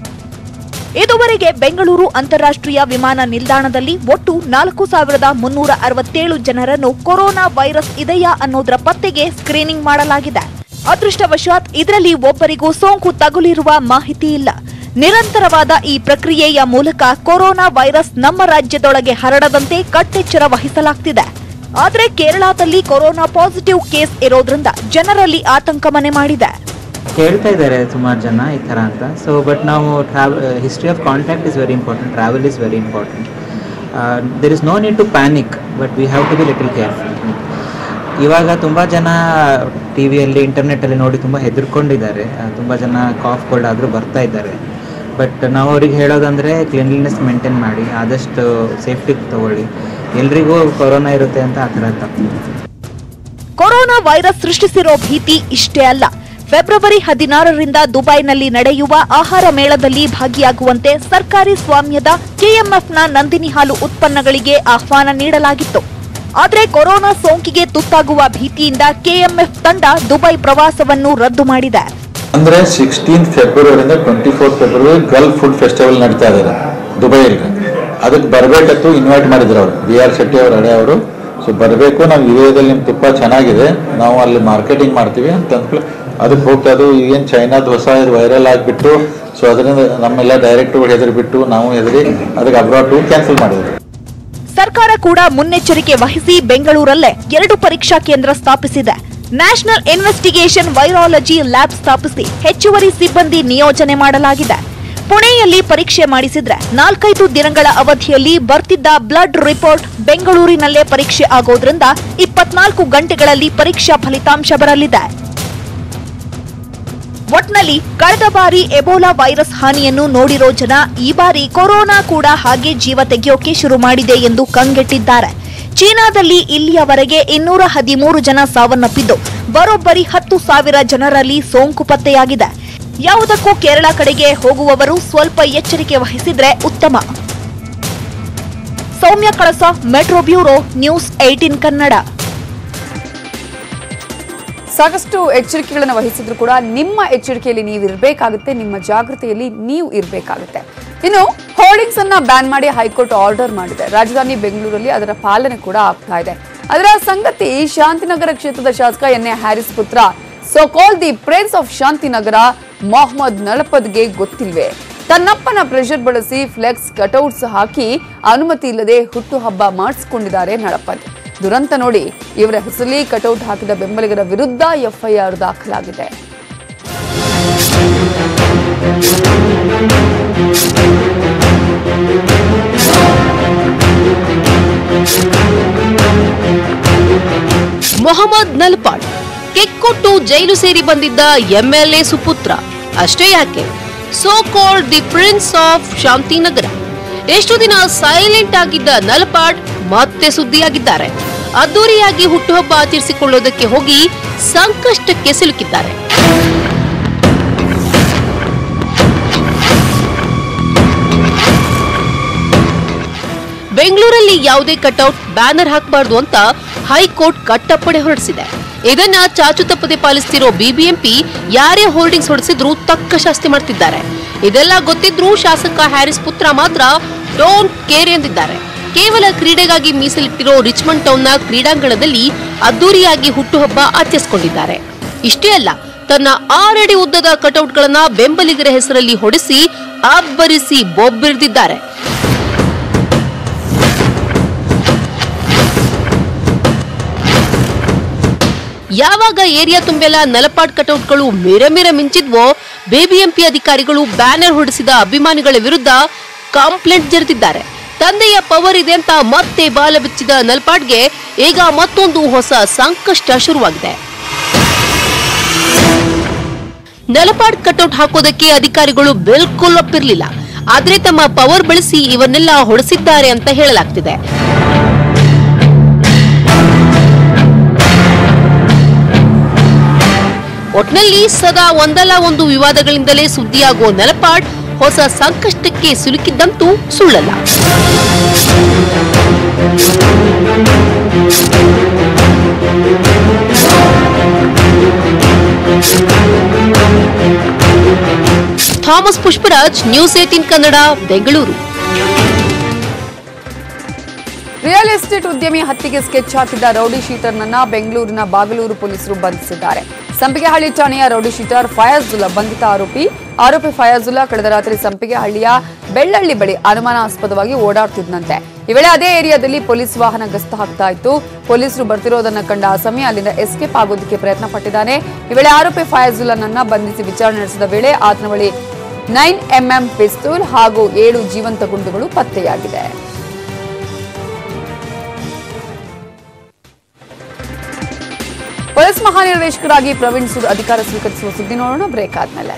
ಇದುವರೆಗೆ ಬೆಂಗಳೂರು ಅಂತಾರಾಷ್ಟ್ರೀಯ ವಿಮಾನ ನಿಲ್ದಾಣದಲ್ಲಿ ಒಟ್ಟು ನಾಲ್ಕು ಸಾವಿರದ ಮುನ್ನೂರ ಅರವತ್ತೇಳು ಜನರನ್ನು ಕೊರೋನಾ ವೈರಸ್ ಇದೆಯಾ ಅನ್ನೋದರ ಪತ್ತೆಗೆ ಸ್ಕ್ರೀನಿಂಗ್ ಮಾಡಲಾಗಿದೆ ಅದೃಷ್ಟವಶಾತ್ ಇದರಲ್ಲಿ ಒಬ್ಬರಿಗೂ ಸೋಂಕು ತಗುಲಿರುವ ಮಾಹಿತಿ ಇಲ್ಲ ನಿರಂತರವಾದ ಈ ಪ್ರಕ್ರಿಯೆಯ ಮೂಲಕ ಕೊರೋನಾ ವೈರಸ್ ನಮ್ಮ ರಾಜ್ಯದೊಳಗೆ ಹರಡದಂತೆ ಕಟ್ಟೆಚ್ಚರ ವಹಿಸಲಾಗ್ತಿದೆ ಆದರೆ ಕೇರಳದಲ್ಲಿ ಕೊರೋನಾ ಪಾಸಿಟಿವ್ ಕೇಸ್ ಇರೋದ್ರಿಂದ ಜನರಲ್ಲಿ ಆತಂಕ ಮನೆ ಮಾಡಿದೆ ಹೇಳ್ತಾ ಇದ್ದಾರೆ ಸುಮಾರು ಜನ ಈ ಥರ ಅಂತ ಸೊ ಬಟ್ ನಾವು travel history of contact is very important travel is very important there is no need to panic but we have to be little careful ಇವಾಗ ತುಂಬ ಜನ ಟಿ ವಿಯಲ್ಲಿ ಇಂಟರ್ನೆಟ್ಟಲ್ಲಿ ನೋಡಿ ತುಂಬ ಹೆದರ್ಕೊಂಡಿದ್ದಾರೆ ತುಂಬ ಜನ ಕಾಫ್ ಕೋಲ್ಡ್ ಆದರೂ ಬರ್ತಾ ಇದ್ದಾರೆ ಬಟ್ ನಾವು ಅವ್ರಿಗೆ ಹೇಳೋದಂದರೆ ಕ್ಲೀನ್ಲಿನೆಸ್ ಮೇಂಟೈನ್ ಮಾಡಿ ಆದಷ್ಟು ಸೇಫ್ಟಿ ತಗೊಳ್ಳಿ ಎಲ್ರಿಗೂ ಕೊರೋನಾ ಇರುತ್ತೆ ಅಂತ ಆ ಥರ ತಪ್ಪು ಕೊರೋನಾ ವೈರಸ್ ಸೃಷ್ಟಿಸಿರೋ ಭೀತಿ ಇಷ್ಟೇ ಅಲ್ಲ ಫೆಬ್ರವರಿ ಹದಿನಾರರಿಂದ ದುಬೈನಲ್ಲಿ ನಡೆಯುವ ಆಹಾರ ಮೇಳದಲ್ಲಿ ಭಾಗಿಯಾಗುವಂತೆ ಸರ್ಕಾರಿ ಸ್ವಾಮ್ಯದ ಕೆಎಂಎಫ್ನ ನಂದಿನಿ ಹಾಲು ಉತ್ಪನ್ನಗಳಿಗೆ ಆಹ್ವಾನ ನೀಡಲಾಗಿತ್ತು ಆದರೆ ಕೊರೋನಾ ಸೋಂಕಿಗೆ ತುತ್ತಾಗುವ ಭೀತಿಯಿಂದ ಕೆಎಂಎಫ್ ತಂಡ ದುಬೈ ಪ್ರವಾಸವನ್ನು ರದ್ದು ಮಾಡಿದೆ ಅಂದ್ರೆ ಸಿಕ್ಸ್ಟೀನ್ ಫೆಬ್ರವರಿಯಿಂದ twenty four February gulf food festival ನಡೀತಾ ಇದ್ದಾರೆ ದುಬೈಯಲ್ಲಿ ಅದಕ್ಕೆ ಬರಬೇಕತ್ತು ಇನ್ವೈಟ್ ಮಾಡಿದ್ರು ಅವರು ಬಿ ಆರ್ ಶೆಟ್ಟಿ ಅವರು ಹಳೆ ಅವರು ಸೊ ಬರಬೇಕು ನಾವು ವಿಡಿಯೋದಲ್ಲಿ ನಿಮ್ಮ ತುಪ್ಪ ಚೆನ್ನಾಗಿದೆ ನಾವು ಅಲ್ಲಿ ಮಾರ್ಕೆಟಿಂಗ್ ಮಾಡ್ತೀವಿ ಅಂತ ಅಂದ್ಕೊಳ್ಳಿ ಅದಕ್ಕೆ ಹೋಗ್ತಾ ಅದು ಏನು ಚೈನಾದ ಹೊಸ ಇದು ವೈರಲ್ ಆಗಿಬಿಟ್ಟು ಸೊ ಅದರಿಂದ ನಮ್ಮೆಲ್ಲ ಡೈರೆಕ್ಟ್ರುಗಳು ಹೆದರಿಬಿಟ್ಟು ನಾವು ಹೆದರಿ ಅದಕ್ಕೆ ಅಬ್ರಾಡ್ ಟು ಕ್ಯಾನ್ಸಲ್ ಮಾಡಿದ್ರು ಸರ್ಕಾರ ಕೂಡ ಮುನ್ನೆಚ್ಚರಿಕೆ ವಹಿಸಿ ಬೆಂಗಳೂರಲ್ಲೇ ಎರಡು ಪರೀಕ್ಷಾ ಕೇಂದ್ರ ಸ್ಥಾಪಿಸಿದೆ ನ್ಯಾಷನಲ್ ಇನ್ವೆಸ್ಟಿಗೇಷನ್ ವೈರಾಲಜಿ ಲ್ಯಾಬ್ ಸ್ಥಾಪಿಸಿ ಹೆಚ್ಚುವರಿ ಸಿಬ್ಬಂದಿ ನಿಯೋಜನೆ ಮಾಡಲಾಗಿದೆ ಪುಣೆಯಲ್ಲಿ ಪರೀಕ್ಷೆ ಮಾಡಿಸಿದ್ರೆ ನಾಲ್ಕೈದು ದಿನಗಳ ಅವಧಿಯಲ್ಲಿ ಬರ್ತಿದ್ದ ಬ್ಲಡ್ ರಿಪೋರ್ಟ್ ಬೆಂಗಳೂರಿನಲ್ಲೇ ಪರೀಕ್ಷೆ ಆಗೋದ್ರಿಂದ ಇಪ್ಪತ್ನಾಲ್ಕು ಗಂಟೆಗಳಲ್ಲಿ ಪರೀಕ್ಷಾ ಫಲಿತಾಂಶ ಬರಲಿದೆ ಒಟ್ನಲ್ಲಿ ಕಳೆದ ಬಾರಿ ಎಬೋಲಾ ವೈರಸ್ ಹಾನಿಯನ್ನು ನೋಡಿರೋ ಜನ ಈ ಬಾರಿ ಕೊರೋನಾ ಕೂಡ ಹಾಗೆ ಜೀವ ತೆಗೆಯೋಕೆ ಶುರು ಮಾಡಿದೆ ಎಂದು ಕಂಗೆಟ್ಟಿದ್ದಾರೆ ಚೀನಾದಲ್ಲಿ ಇಲ್ಲಿಯವರೆಗೆ ಇನ್ನೂರ ಹದಿಮೂರು ಜನ ಸಾವನ್ನಪ್ಪಿದ್ದು ಬರೋಬ್ಬರಿ ಹತ್ತು ಸಾವಿರ ಜನರಲ್ಲಿ ಸೋಂಕು ಪತ್ತೆಯಾಗಿದೆ ಯಾವುದಕ್ಕೂ ಕೇರಳ ಕಡೆಗೆ ಹೋಗುವವರು ಸ್ವಲ್ಪ ಎಚ್ಚರಿಕೆ ವಹಿಸಿದ್ರೆ ಉತ್ತಮ Soumya Kalasa metro bureau news eighteen Kannada ಸಾಕಷ್ಟು ಎಚ್ಚರಿಕೆಗಳನ್ನು ವಹಿಸಿದ್ರು ಕೂಡ ನಿಮ್ಮ ಎಚ್ಚರಿಕೆಯಲ್ಲಿ ನೀವು ಇರಬೇಕಾಗುತ್ತೆ ನಿಮ್ಮ ಜಾಗೃತೆಯಲ್ಲಿ ನೀವು ಇರಬೇಕಾಗುತ್ತೆ ಇನ್ನು ಹೋರ್ಡಿಂಗ್ಸ್ ಅನ್ನ ಬ್ಯಾನ್ ಮಾಡಿ ಹೈಕೋರ್ಟ್ ಆರ್ಡರ್ ಮಾಡಿದೆ ರಾಜಧಾನಿ ಬೆಂಗಳೂರಲ್ಲಿ ಅದರ ಪಾಲನೆ ಕೂಡ ಆಗ್ತಾ ಇದೆ ಅದರ ಸಂಗತಿ ಶಾಂತಿನಗರ ಕ್ಷೇತ್ರದ ಶಾಸಕ ಎನ್ ಎ ಹ್ಯಾರಿಸ್ ಪುತ್ರ so called the prince of Shantinagar Mohammed ನಳಪದ್ಗೆ ಗೊತ್ತಿಲ್ವೇ ತನ್ನಪ್ಪನ ಪ್ರೆಷರ್ ಬಳಸಿ ಫ್ಲೆಕ್ಸ್ ಕಟೌಟ್ಸ್ ಹಾಕಿ ಅನುಮತಿ ಇಲ್ಲದೆ ಹುಟ್ಟುಹಬ್ಬ ಮಾಡಿಸಿಕೊಂಡಿದ್ದಾರೆ ನಳಪದ್ ದುರಂತ ನೋಡಿ ಇವರ ಹೆಸರಲ್ಲಿ ಕಟೌಟ್ ಹಾಕಿದ ಬೆಂಬಲಿಗರ ವಿರುದ್ಧ ಎಫ್ಐಆರ್ ದಾಖಲಾಗಿದೆ ಮೊಹಮ್ಮದ್ ನಲ್ಪಾಡ್ ಕೆಕ್ಕೊಟ್ಟು ಜೈಲು ಸೇರಿ ಬಂದಿದ್ದ ಎಂಎಲ್ಎ ಸುಪುತ್ರ ಅಷ್ಟೇ ಯಾಕೆ so called the prince of Shantinagar ಎಷ್ಟು ದಿನ ಸೈಲೆಂಟ್ ಆಗಿದ್ದ ನಲ್ಪಾಡ್ ಮತ್ತೆ ಸುದ್ದಿಯಾಗಿದ್ದಾರೆ ಅದ್ದೂರಿಯಾಗಿ ಹುಟ್ಟುಹಬ್ಬ ಆಚರಿಸಿಕೊಳ್ಳೋದಕ್ಕೆ ಹೋಗಿ ಸಂಕಷ್ಟಕ್ಕೆ ಸಿಲುಕಿದ್ದಾರೆ ಬೆಂಗಳೂರಲ್ಲಿ ಯಾವುದೇ ಕಟೌಟ್ ಬ್ಯಾನರ್ ಹಾಕಬಾರ್ದು ಅಂತ ಹೈಕೋರ್ಟ್ ಕಟ್ಟಪ್ಪಣೆ ಹೊರಡಿಸಿದೆ ಇದನ್ನ ಚಾಚು ತಪ್ಪದೆ ಪಾಲಿಸ್ತಿರೋ ಬಿಬಿಎಂಪಿ ಯಾರೇ ಹೋರ್ಡಿಂಗ್ಸ್ ಹೊಡೆಸಿದ್ರೂ ತಕ್ಕ ಶಾಸ್ತಿ ಮಾಡ್ತಿದ್ದಾರೆ ಇದೆಲ್ಲ ಗೊತ್ತಿದ್ರೂ ಶಾಸಕ ಹ್ಯಾರಿಸ್ ಪುತ್ರ ಮಾತ್ರ ಡೋಂಟ್ ಕೇರ್ ಎಂದಿದ್ದಾರೆ ಕೇವಲ ಕ್ರೀಡೆಗಾಗಿ ಮೀಸಲಿಟ್ಟಿರೋ ರಿಚ್ಮಂಡ್ ಟೌನ್ನ ಕ್ರೀಡಾಂಗಣದಲ್ಲಿ ಅದ್ದೂರಿಯಾಗಿ ಹುಟ್ಟುಹಬ್ಬ ಆಚರಿಸಿಕೊಂಡಿದ್ದಾರೆ ಇಷ್ಟೇ ಅಲ್ಲ ತನ್ನ ಆರಡಿ ಉದ್ದದ ಕಟೌಟ್ಗಳನ್ನ ಬೆಂಬಲಿಗರ ಹೆಸರಲ್ಲಿ ಹೊಡೆಸಿ ಅಬ್ಬರಿಸಿ ಬೊಬ್ಬಿರಿದಿದ್ದಾರೆ ಯಾವಾಗ ಏರಿಯಾ ತುಂಬೆಲ್ಲ ನಲಪಾಡ್ ಕಟೌಟ್ಗಳು ಮಿರ ಮಿರ ಮಿಂಚಿದ್ವೋ ಬಿಬಿಎಂಪಿ ಅಧಿಕಾರಿಗಳು ಬ್ಯಾನರ್ ಹೊಡೆಸಿದ ಅಭಿಮಾನಿಗಳ ವಿರುದ್ಧ ಕಂಪ್ಲೇಂಟ್ ಜರೆದಿದ್ದಾರೆ ತಂದೆಯ ಪವರ್ ಇದೆ ಅಂತ ಮತ್ತೆ ಬಾಲ ಬಿಚ್ಚಿದ ನಲ್ಪಾಡ್ಗೆ ಈಗ ಮತ್ತೊಂದು ಹೊಸ ಸಂಕಷ್ಟ ಶುರುವಾಗಿದೆ ನಲಪಾಡ್ ಕಟೌಟ್ ಹಾಕೋದಕ್ಕೆ ಅಧಿಕಾರಿಗಳು ಬಿಲ್ಕುಲ್ ಒಪ್ಪಿರ್ಲಿಲ್ಲ ಆದ್ರೆ ತಮ್ಮ ಪವರ್ ಬಳಸಿ ಇವನ್ನೆಲ್ಲ ಹೊಡೆಸಿದ್ದಾರೆ ಅಂತ ಹೇಳಲಾಗ್ತಿದೆ ಒಟ್ನಲ್ಲಿ ಸದಾ ಒಂದಲ್ಲ ಒಂದು ವಿವಾದಗಳಿಂದಲೇ ಸುದ್ದಿಯಾಗುವ ನಲಪಾಡ್ ಹೊಸ ಸಂಕಷ್ಟಕ್ಕೆ ಸಿಲುಕಿದ್ದಂತೂ ಸುಳ್ಳಲ್ಲ Thomas Pushparaj news eighteen Kannada Bengaluru real estate ಉದ್ಯಮಿ ಹತ್ಯೆಗೆ ಸ್ಕೆಚ್ ಹಾಕಿದ್ದ ರೌಡಿ ಶೀಟರ್ನನ್ನ ಬೆಂಗಳೂರಿನ ಬಾಗಲೂರು ಪೊಲೀಸರು ಬಂಧಿಸಿದ್ದಾರೆ ಸಂಪಿಗೆಹಳ್ಳಿ ಠಾಣೆಯ ರೌಡಿ ಶೀಟರ್ ಫಯಾಜುಲ್ಲಾ ಬಂಧಿತ ಆರೋಪಿ ಆರೋಪಿ ಫಯಾಜುಲ್ಲಾ ಕಳೆದ ರಾತ್ರಿ ಸಂಪಿಗೆಹಳ್ಳಿಯ ಬೆಳ್ಳಳ್ಳಿ ಬಳಿ ಅನುಮಾನಾಸ್ಪದವಾಗಿ ಓಡಾಡ್ತಿದ್ದಂತೆ ಈ ವೇಳೆ ಅದೇ ಏರಿಯಾದಲ್ಲಿ ಪೊಲೀಸ್ ವಾಹನ ಗಸ್ತು ಹಾಕ್ತಾ ಇತ್ತು ಪೊಲೀಸರು ಬರ್ತಿರೋದನ್ನ ಕಂಡ ಆಸಮಿ ಅಲ್ಲಿಂದ ಎಸ್ಕೇಪ್ ಆಗೋದಕ್ಕೆ ಪ್ರಯತ್ನ ಪಟ್ಟಿದ್ದಾನೆ ಈ ವೇಳೆ ಆರೋಪಿ ಫಯಾಜುಲ್ಲಾನನ್ನ ಬಂಧಿಸಿ ವಿಚಾರಣೆ ನಡೆಸಿದ ವೇಳೆ ಆತನ ಬಳಿ ನೈನ್ ಎಂಎಂ ಪಿಸ್ತೂಲ್ ಹಾಗೂ ಏಳು ಜೀವಂತ ಗುಂಡುಗಳು ಪತ್ತೆಯಾಗಿದೆ ಪೊಲೀಸ್ ಮಹಾನಿರ್ದೇಶಕರಾಗಿ ಪ್ರವೀಣ್ ಸೂದ್ ಅಧಿಕಾರ ಸ್ವೀಕರಿಸುವ ಸುದ್ದಿ ನೋಡೋಣ ಬ್ರೇಕ್ ಆದ್ಮೇಲೆ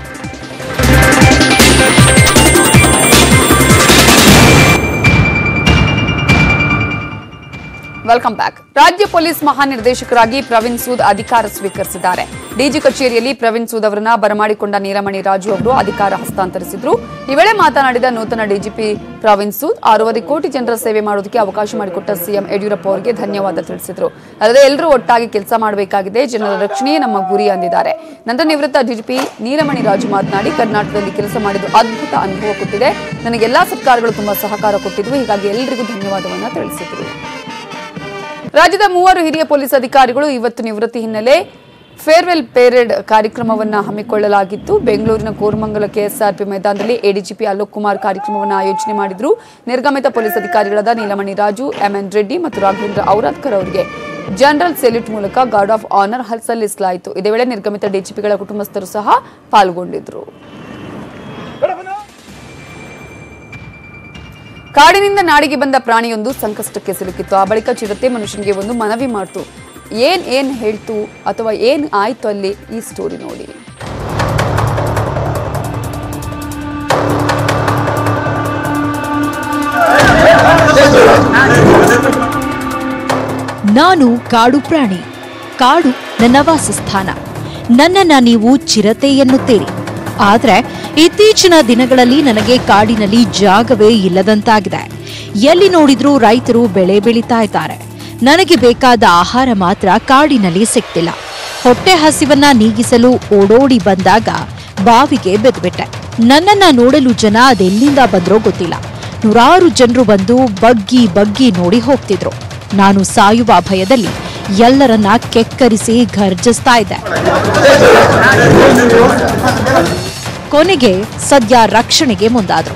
ವೆಲ್ಕಮ್ ಬ್ಯಾಕ್ ರಾಜ್ಯ ಪೊಲೀಸ್ ಮಹಾನಿರ್ದೇಶಕರಾಗಿ ಪ್ರವೀಣ್ ಸೂದ್ ಅಧಿಕಾರ ಸ್ವೀಕರಿಸಿದ್ದಾರೆ ಡಿಜಿ ಕಚೇರಿಯಲ್ಲಿ ಪ್ರವೀಣ್ ಸೂದ್ ಅವರನ್ನ ಬರಮಾಡಿಕೊಂಡ ನೀಲಮಣಿ ರಾಜು ಅವರು ಅಧಿಕಾರ ಹಸ್ತಾಂತರಿಸಿದ್ರು ಈ ವೇಳೆ ಮಾತನಾಡಿದ ನೂತನ ಡಿಜಿಪಿ ಪ್ರವೀಣ್ ಸೂದ್ ಆರೂವರೆ ಕೋಟಿ ಜನರ ಸೇವೆ ಮಾಡೋದಕ್ಕೆ ಅವಕಾಶ ಮಾಡಿಕೊಟ್ಟ ಸಿಎಂ ಯಡಿಯೂರಪ್ಪ ಅವರಿಗೆ ಧನ್ಯವಾದ ತಿಳಿಸಿದ್ರು ಅಲ್ಲದೆ ಎಲ್ಲರೂ ಒಟ್ಟಾಗಿ ಕೆಲಸ ಮಾಡಬೇಕಾಗಿದೆ ಜನರ ರಕ್ಷಣೆಯೇ ನಮ್ಮ ಗುರಿ ಅಂದಿದ್ದಾರೆ ನಂತರ ನಿವೃತ್ತ ಡಿಜಿಪಿ ನೀಲಮಣಿ ರಾಜು ಮಾತನಾಡಿ ಕರ್ನಾಟಕದಲ್ಲಿ ಕೆಲಸ ಮಾಡಿದ್ದು ಅದ್ಭುತ ಅನುಭವ ಕೊಟ್ಟಿದೆ ನನಗೆಲ್ಲಾ ಸರ್ಕಾರಗಳು ತುಂಬಾ ಸಹಕಾರ ಕೊಟ್ಟಿದ್ವು ಹೀಗಾಗಿ ಎಲ್ಲರಿಗೂ ಧನ್ಯವಾದವನ್ನ ತಿಳಿಸಿದ್ರು ರಾಜ್ಯದ ಮೂವರು ಹಿರಿಯ ಪೊಲೀಸ್ ಅಧಿಕಾರಿಗಳು ಇವತ್ತು ನಿವೃತ್ತಿ ಹಿನ್ನೆಲೆ ಫೇರ್ವೆಲ್ ಪೇರೇಡ್ ಕಾರ್ಯಕ್ರಮವನ್ನ ಹಮ್ಮಿಕೊಳ್ಳಲಾಗಿತ್ತು ಬೆಂಗಳೂರಿನ ಕೋರಮಂಗಲ ಕೆಎಸ್ಆರ್ಪಿ ಮೈದಾನದಲ್ಲಿ ಎಡಿಜಿಪಿ ಅಲೋಕ್ ಕುಮಾರ್ ಕಾರ್ಯಕ್ರಮವನ್ನು ಆಯೋಜನೆ ಮಾಡಿದ್ರು ನಿರ್ಗಮಿತ ಪೊಲೀಸ್ ಅಧಿಕಾರಿಗಳಾದ ನೀಲಮಣಿ ರಾಜು ಎಂಎನ್ ರೆಡ್ಡಿ ಮತ್ತು ರಾಘವೇಂದ್ರ ಔರಾದ್ಕರ್ ಅವರಿಗೆ ಜನರಲ್ ಸೆಲ್ಯೂಟ್ ಮೂಲಕ ಗಾರ್ಡ್ ಆಫ್ ಆನರ್ ಸಲ್ಲಿಸಲಾಯಿತು ಇದೇ ವೇಳೆ ನಿರ್ಗಮಿತ ಡಿಜಿಪಿಗಳ ಕುಟುಂಬಸ್ಥರು ಸಹ ಪಾಲ್ಗೊಂಡಿದ್ರು ಕಾಡಿನಿಂದ ನಾಡಿಗೆ ಬಂದ ಪ್ರಾಣಿಯೊಂದು ಸಂಕಷ್ಟಕ್ಕೆ ಸಿಲುಕಿತ್ತು ಆ ಬಳಿಕ ಚಿರತೆ ಮನುಷ್ಯನಿಗೆ ಒಂದು ಮನವಿ ಮಾಡ್ತು ಏನ್ ಏನ್ ಹೇಳ್ತು ಅಥವಾ ಏನ್ ಆಯ್ತು ಅಲ್ಲಿ ಈ ಸ್ಟೋರಿ ನೋಡಿ ನಾನು ಕಾಡು ಪ್ರಾಣಿ ಕಾಡು ನನ್ನ ವಾಸಸ್ಥಾನ ನನ್ನನ್ನ ನೀವು ಚಿರತೆ ಎನ್ನುತ್ತೀರಿ ಆದ್ರೆ ಇತ್ತೀಚಿನ ದಿನಗಳಲ್ಲಿ ನನಗೆ ಕಾಡಿನಲ್ಲಿ ಜಾಗವೇ ಇಲ್ಲದಂತಾಗಿದೆ ಎಲ್ಲಿ ನೋಡಿದ್ರೂ ರೈತರು ಬೆಳೆ ಬೆಳೀತಾ ಇದ್ದಾರೆ ನನಗೆ ಬೇಕಾದ ಆಹಾರ ಮಾತ್ರ ಕಾಡಿನಲ್ಲಿ ಸಿಗ್ತಿಲ್ಲ ಹೊಟ್ಟೆ ಹಸಿವನ್ನ ನೀಗಿಸಲು ಓಡೋಡಿ ಬಂದಾಗ ಬಾವಿಗೆ ಬೆದ್ಬಿಟ್ಟೆ ನನ್ನನ್ನ ನೋಡಲು ಜನ ಅದೆಲ್ಲಿಂದ ಬಂದ್ರೋ ಗೊತ್ತಿಲ್ಲ ನೂರಾರು ಜನರು ಬಂದು ಬಗ್ಗಿ ಬಗ್ಗಿ ನೋಡಿ ಹೋಗ್ತಿದ್ರು ನಾನು ಸಾಯುವ ಭಯದಲ್ಲಿ ಎಲ್ಲರನ್ನ ಕೆಕ್ಕರಿಸಿ ಘರ್ಜಿಸ್ತಾ ಇದ್ದೆ ಕೊನೆಗೆ ಸದ್ಯ ರಕ್ಷಣೆಗೆ ಮುಂದಾದ್ರು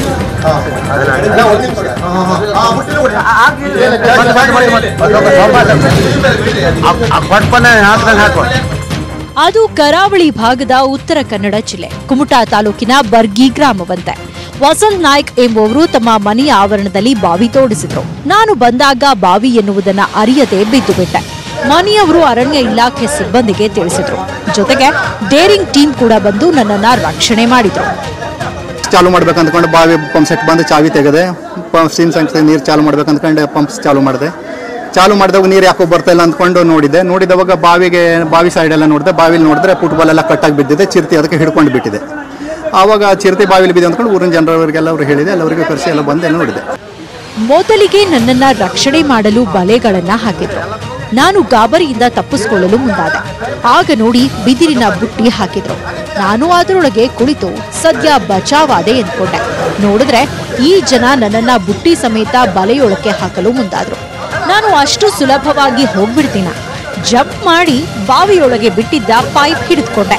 ಅದು ಕರಾವಳಿ ಭಾಗದ ಉತ್ತರ ಕನ್ನಡ ಜಿಲ್ಲೆ ಕುಮಟಾ ತಾಲೂಕಿನ ಬರ್ಗಿ ಗ್ರಾಮವಂತೆ ವಸಂತ್ ನಾಯ್ಕ್ ಎಂಬುವರು ತಮ್ಮ ಮನೆಯ ಆವರಣದಲ್ಲಿ ಬಾವಿ ತೋಡಿಸಿದ್ರು ನಾನು ಬಂದಾಗ ಬಾವಿ ಎನ್ನುವುದನ್ನ ಅರಿಯದೆ ಬಿದ್ದು ಬಿಟ್ಟೆ ಮನೆಯವರು ಅರಣ್ಯ ಇಲಾಖೆ ಸಿಬ್ಬಂದಿಗೆ ತಿಳಿಸಿದ್ರು ಜೊತೆಗೆ ಡೇರಿಂಗ್ ಟೀಮ್ ಕೂಡ ಬಂದು ನನ್ನನ್ನ ರಕ್ಷಣೆ ಮಾಡಿದ್ರು ಚಾಲು ಮಾಡ್ಬೇಕು ಅಂದ್ಕೊಂಡು ಬಾವಿ ಪಂಪ್ ಸೆಟ್ ಬಂದು ಚಾವಿ ತೆಗೆದೆ ಪಂಪ್ ಸೀನ್ ಸಂಖ್ಯೆ ನೀರು ಚಾಲು ಮಾಡ್ಬೇಕು ಅಂದ್ಕೊಂಡು ಪಂಪ್ಸ್ ಚಾಲು ಮಾಡಿದೆ ಚಾಲು ಮಾಡಿದಾಗ ನೀರು ಯಾಕೋ ಬರ್ತಾ ಇಲ್ಲ ಅಂದ್ಕೊಂಡು ನೋಡಿದೆ ನೋಡಿದವಾಗ ಬಾವಿಗೆ ಬಾವಿ ಸೈಡ್ ಎಲ್ಲ ನೋಡಿದೆ ಬಾವಿಲಿ ನೋಡಿದ್ರೆ ಫುಟ್ಬಾಲ್ ಎಲ್ಲ ಕಟ್ಟಾಗಿ ಬಿದ್ದಿದೆ ಚಿರತೆ ಅದಕ್ಕೆ ಹಿಡ್ಕೊಂಡು ಬಿಟ್ಟಿದೆ ಆವಾಗ ಚಿರತೆ ಬಾವಿಲಿ ಬಿದ್ದೆ ಅಂದ್ಕೊಂಡು ಊರಿನ ಜನರವರಿಗೆಲ್ಲ ಅವ್ರು ಹೇಳಿದೆ ಎಲ್ಲವರಿಗೂ ಕರೆಸಿ ಎಲ್ಲ ಬಂದು ಎಲ್ಲ ನೋಡಿದೆ ಮೊದಲಿಗೆ ನನ್ನನ್ನ ರಕ್ಷಣೆ ಮಾಡಲು ಬಲೆಗಳನ್ನ ಹಾಕಿದ್ರು ನಾನು ಗಾಬರಿಯಿಂದ ತಪ್ಪಿಸಿಕೊಳ್ಳಲು ಮುಂದಾದೆ ಆಗ ನೋಡಿ ಬಿದಿರಿನ ಬುಟ್ಟಿ ಹಾಕಿದ್ರು ನಾನು ಅದರೊಳಗೆ ಕುಳಿತು ಸದ್ಯ ಬಚಾವಾದೆ ಎಂದ್ಕೊಂಡೆ ನೋಡಿದ್ರೆ ಈ ಜನ ನನ್ನನ್ನ ಬುಟ್ಟಿ ಸಮೇತ ಬಲೆಯೊಳಕ್ಕೆ ಹಾಕಲು ಮುಂದಾದ್ರು ನಾನು ಅಷ್ಟು ಸುಲಭವಾಗಿ ಹೋಗ್ಬಿಡ್ತೀನ ಜಂಪ್ ಮಾಡಿ ಬಾವಿಯೊಳಗೆ ಬಿಟ್ಟಿದ್ದ ಪೈಪ್ ಹಿಡಿದುಕೊಂಡೆ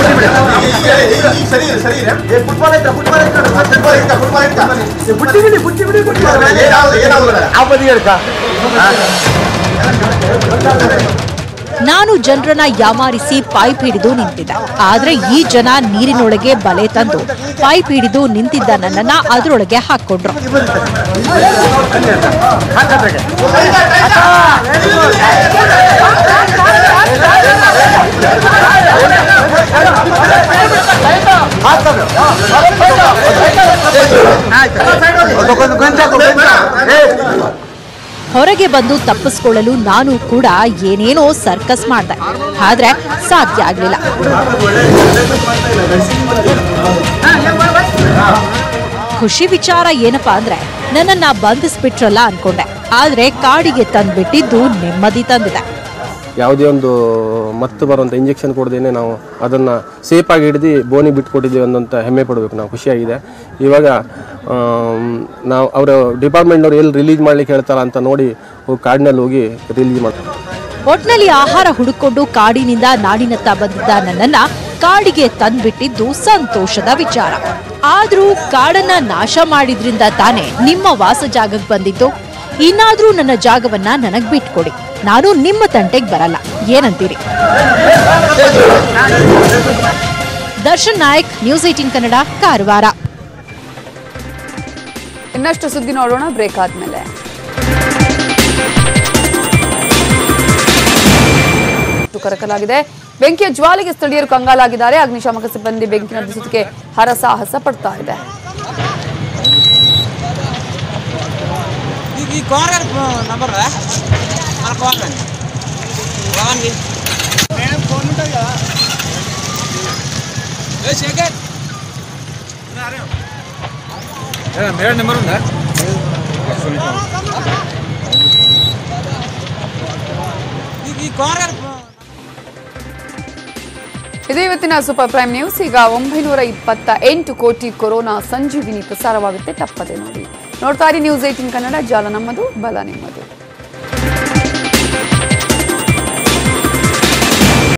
ನಾನು ಜನರನ್ನ ಯಾಮಾರಿಸಿ ಪೈಪ್ ಹಿಡಿದು ನಿಂತಿದ್ದೆ ಆದ್ರೆ ಈ ಜನ ನೀರಿನೊಳಗೆ ಬಲೆ ತಂದು ಪೈಪ್ ಹಿಡಿದು ನಿಂತಿದ್ದ ನನ್ನನ್ನ ಅದರೊಳಗೆ ಹಾಕೊಂಡ್ರು ಹೊರಗೆ ಬಂದು ತಪ್ಪಿಸ್ಕೊಳ್ಳಲು ನಾನು ಕೂಡ ಏನೇನೋ ಸರ್ಕಸ್ ಮಾಡ್ದೆ ಆದ್ರೆ ಸಾಧ್ಯ ಆಗ್ಲಿಲ್ಲ ಖುಷಿ ವಿಚಾರ ಏನಪ್ಪಾ ಅಂದ್ರೆ ನನ್ನನ್ನ ಬಂಧಿಸ್ಬಿಟ್ರಲ್ಲ ಅನ್ಕೊಂಡೆ ಆದ್ರೆ ಕಾಡಿಗೆ ತಂದ್ಬಿಟ್ಟಿದ್ದು ನೆಮ್ಮದಿ ತಂದಿದೆ ಯಾವುದೇ ಒಂದು ಮತ್ತು ಬರುವಂಥ ಇಂಜೆಕ್ಷನ್ ಕೊಡದೇನೆ ನಾವು ಅದನ್ನು ಸೇಫಾಗಿ ಹಿಡಿದು ಬೋನಿ ಬಿಟ್ಕೊಟ್ಟಿದ್ದೀವಿ ಅನ್ನೋಂಥ ಹೆಮ್ಮೆ ಪಡಬೇಕು ನಾವು ಖುಷಿಯಾಗಿದೆ ಇವಾಗ ಆಮ್, ನಾವು ಅವರ ಡಿಪಾರ್ಟ್ಮೆಂಟ್ನವ್ರು ಎಲ್ಲಿ ರಿಲೀಸ್ ಮಾಡ್ಲಿಕ್ಕೆ ಹೇಳ್ತಾರ ಅಂತ ನೋಡಿ ಹೋಗಿ ಕಾಡಿನಲ್ಲಿ ಹೋಗಿ ರಿಲೀಸ್ ಮಾಡ್ತಾರೆ ಒಟ್ನಲ್ಲಿ ಆಹಾರ ಹುಡುಕೊಂಡು ಕಾಡಿನಿಂದ ನಾಡಿನತ್ತ ಬಂದಿದ್ದ ನನ್ನನ್ನ ಕಾಡಿಗೆ ತಂದ್ಬಿಟ್ಟಿದ್ದು ಸಂತೋಷದ ವಿಚಾರ ಆದ್ರೂ ಕಾಡನ್ನ ನಾಶ ಮಾಡಿದ್ರಿಂದ ತಾನೇ ನಿಮ್ಮ ವಾಸ ಜಾಗಕ್ಕೆ ಬಂದಿದ್ದು ಇನ್ನಾದ್ರೂ ನನ್ನ ಜಾಗವನ್ನ ನನಗ್ ಬಿಟ್ಕೊಡಿ ನಾನು ನಿಮ್ಮ ತಂಟೆಗೆ ಬರಲ್ಲ ಏನಂತೀರಿ ದರ್ಶನ್ ನಾಯಕ್ ನ್ಯೂಸ್ ಏಟೀನ್ ಕನ್ನಡ ಕಾರವಾರ ಇನ್ನಷ್ಟು ಸುದ್ದಿ ನೋಡೋಣ ಬ್ರೇಕ್ ಆದ್ಮೇಲೆ ಕರಕಲಾಗಿದೆ ಬೆಂಕಿಯ ಜ್ವಾಲೆಗೆ ಸ್ಥಳೀಯರು ಕಂಗಾಲಾಗಿದ್ದಾರೆ ಅಗ್ನಿಶಾಮಕ ಸಿಬ್ಬಂದಿ ಬೆಂಕಿ ನಂದಿಸೋದಕ್ಕೆ ಹರಸಾಹಸ ಪಡ್ತಾ ಇದೆ ಈ ಕಾರ್ನರ್ ನಂಬರ್ మన కార్నర్ రావండి మేడం ఫోన్ ఉంటుంది కదా ఏ శేఖర్ మేడం నెంబర్ ఉందా ఈ కార్నర్ ಇದು ಇವತ್ತಿನ ಸೂಪರ್ ಪ್ರೈಮ್ ನ್ಯೂಸ್ ಈಗ ಒಂಬೈನೂರ ಇಪ್ಪತ್ತ ಎಂಟು ಕೋಟಿ ಕೊರೋನಾ ಸಂಜೀವಿನಿ ಪ್ರಸಾರವಾಗುತ್ತೆ ತಪ್ಪದೆ ನೋಡಿ ನೋಡ್ತಾ ಇರಿ ನ್ಯೂಸ್ ಏಟಿನ್ ಕನ್ನಡ ಜಾಲ ನಮ್ಮದು ಬಲ ನಿಮ್ಮದು